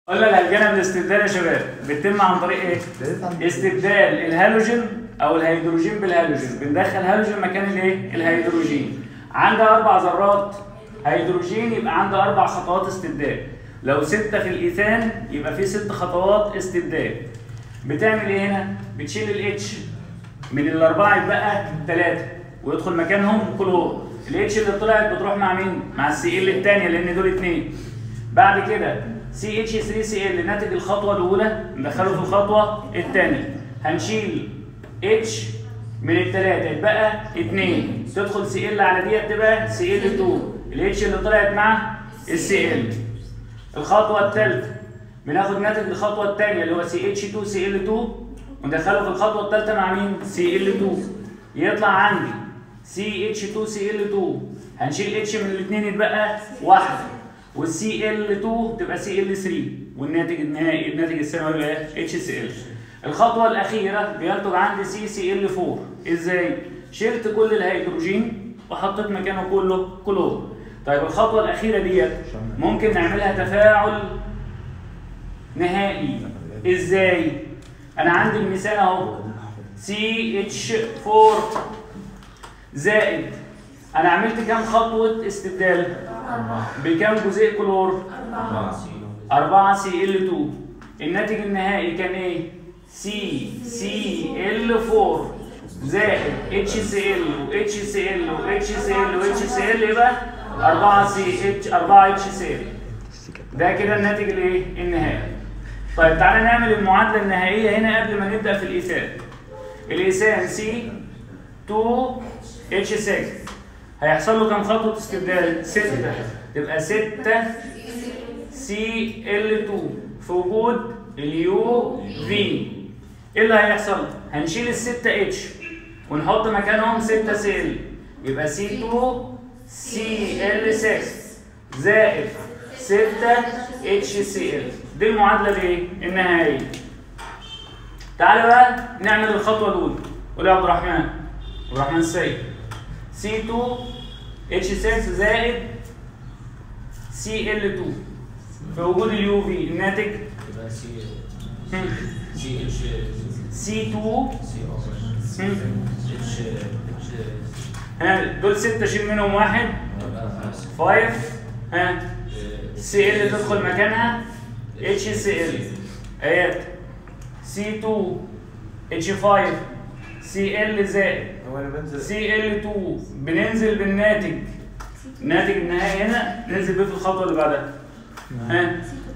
قلنا الجانب الاستبدال يا شباب بيتم عن طريق ايه؟ استبدال الهالوجين او الهيدروجين بالهالوجين بندخل هالوجين مكان الايه؟ الهيدروجين عندها اربع ذرات هيدروجين يبقى عندها اربع خطوات استبدال لو ستة في الايثان يبقى في ست خطوات استبدال بتعمل ايه هنا؟ بتشيل الاتش من الاربعه يبقى ثلاثه ويدخل مكانهم كلور الاتش اللي طلعت بتروح مع مين؟ مع السي ال الثانيه لان دول اثنين بعد كده سي اتش 3 سي ال ناتج الخطوه الاولى ندخله في الخطوه الثانيه هنشيل اتش من الثلاثه يتبقى اثنين تدخل سي ال على ديت تبقى سي ال 2 الاتش اللي طلعت مع السي ال الخطوه الثالثه بناخد ناتج الخطوه الثانيه اللي هو سي اتش 2 سي ال 2 وندخله في الخطوه الثالثه مع مين؟ سي ال 2 يطلع عندي سي اتش 2 سي ال 2 هنشيل اتش من الاثنين يتبقى واحده والسي ال 2 تبقى سي ال 3 والناتج النهائي الناتج الثانوي يبقى اتش سي ال الخطوه الاخيره بينتج عندي سي سي ال 4 ازاي؟ شلت كل الهيدروجين وحطيت مكانه كله كلور طيب الخطوه الاخيره ديت ممكن نعملها تفاعل نهائي ازاي؟ انا عندي المثال اهو سي اتش 4 زائد انا عملت كام خطوه استبدال؟ بكام جزيء كلور؟ 4 سي ال 2 الناتج النهائي كان ايه؟ سي سي ال 4 زائد اتش سي ال و اتش سي ال و اتش سي ال و اتش سي ال يبقى 4 سي اتش 4 اتش سي ال ده كده الناتج الايه؟ النهائي طيب تعالى نعمل المعادله النهائيه هنا قبل ما نبدا في الايثان الايثان سي 2 اتش 6 هيحصل له كام خطوه استبدال؟ 6 تبقى 6 سي ال 2 في وجود اليو في ايه اللي هيحصل؟ هنشيل ال 6 اتش ونحط مكانهم 6 سي ال يبقى سي 2 سي ال 6 زائد 6 اتش سي ال دي المعادله الايه؟ النهائيه تعالى بقى نعمل الخطوه الاولى قول يا عبد الرحمن عبد الرحمن السيد سي 2 اتش 6 زائد سي ال 2 في وجود اليو في الناتج يبقى سي هم، سي اتش سي 2 سي هم، اتش اتش ها دول 6 شيل منهم واحد يبقى خمسة 5 ها سي ال تدخل مكانها اتش سي ال ايات سي 2 اتش 5 سي ال زائد هو انا بنزل سي ال 2 بننزل بالناتج الناتج النهائي هنا ننزل بيه في الخطوه اللي بعدها ها